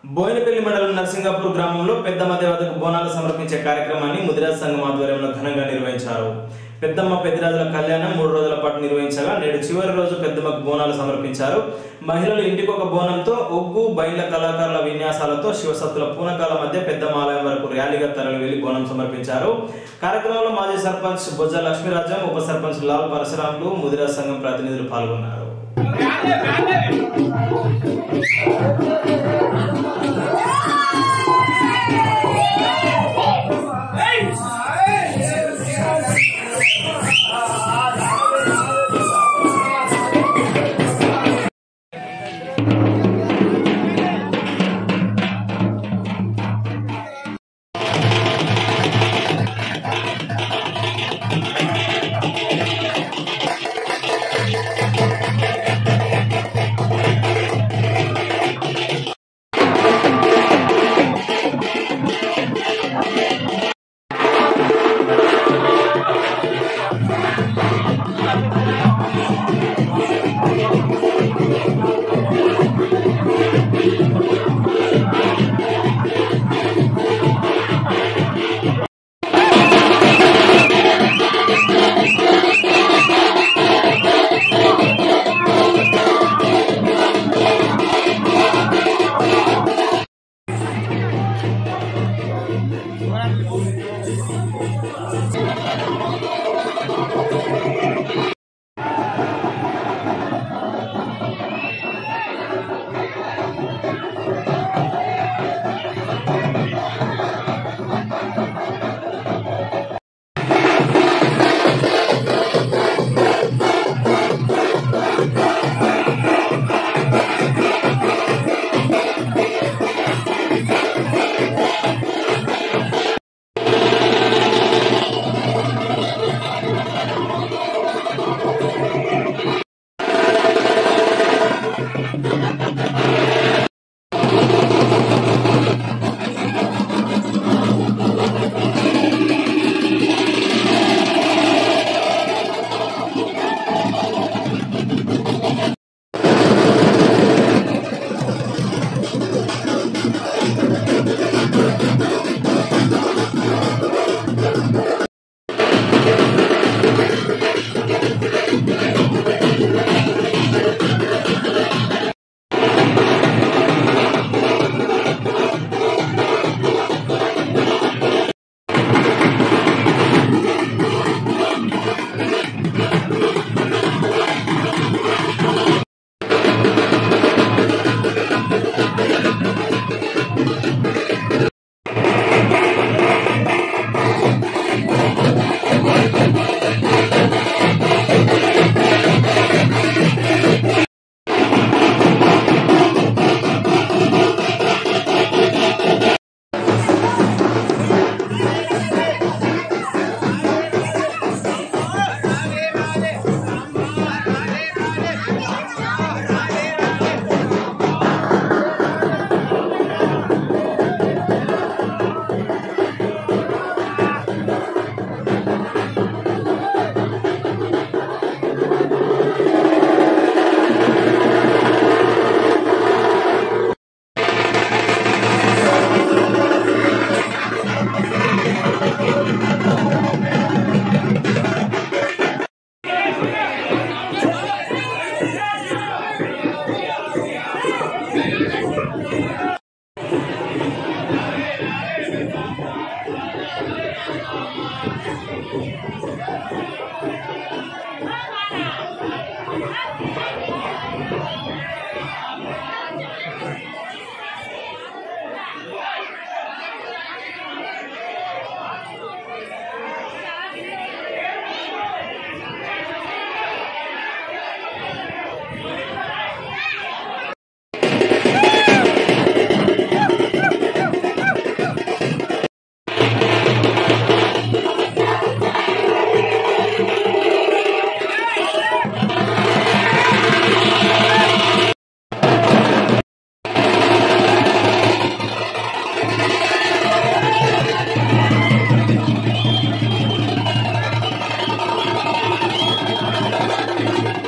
బోయినపల్లి మండలం నర్సింగాపూర్ గ్రామంలో పెద్దమ్మ దేవతకు బోనాలు సమర్పించే కార్యక్రమాన్ని ముదిరాజ్ సంఘం ఆధ్వర్యంలో ఘనంగా నిర్వహించారు పెద్దమ్మ పెద్దరాజుల కళ్యాణం మూడు రోజుల పాటు నిర్వహించగా నేడు చివరి రోజు పెద్దమ్మకు బోనాలు సమర్పించారు మహిళలు ఇంటికొక బోనంతో ఒగ్గు బయళ్ళ కళాకారుల విన్యాసాలతో శివసత్తుల పూనకాల మధ్య పెద్దమ్మ ఆలయం వరకు ర్యాలీగా తరలి వెళ్లి బోనం సమర్పించారు కార్యక్రమంలో మాజీ సర్పంచ్ బొజ్జ లక్ష్మీరాజం ఉప సర్పంచ్ లాల్ పరశురాములు ముదిరాజ్ సంఘం ప్రతినిధులు పాల్గొన్నారు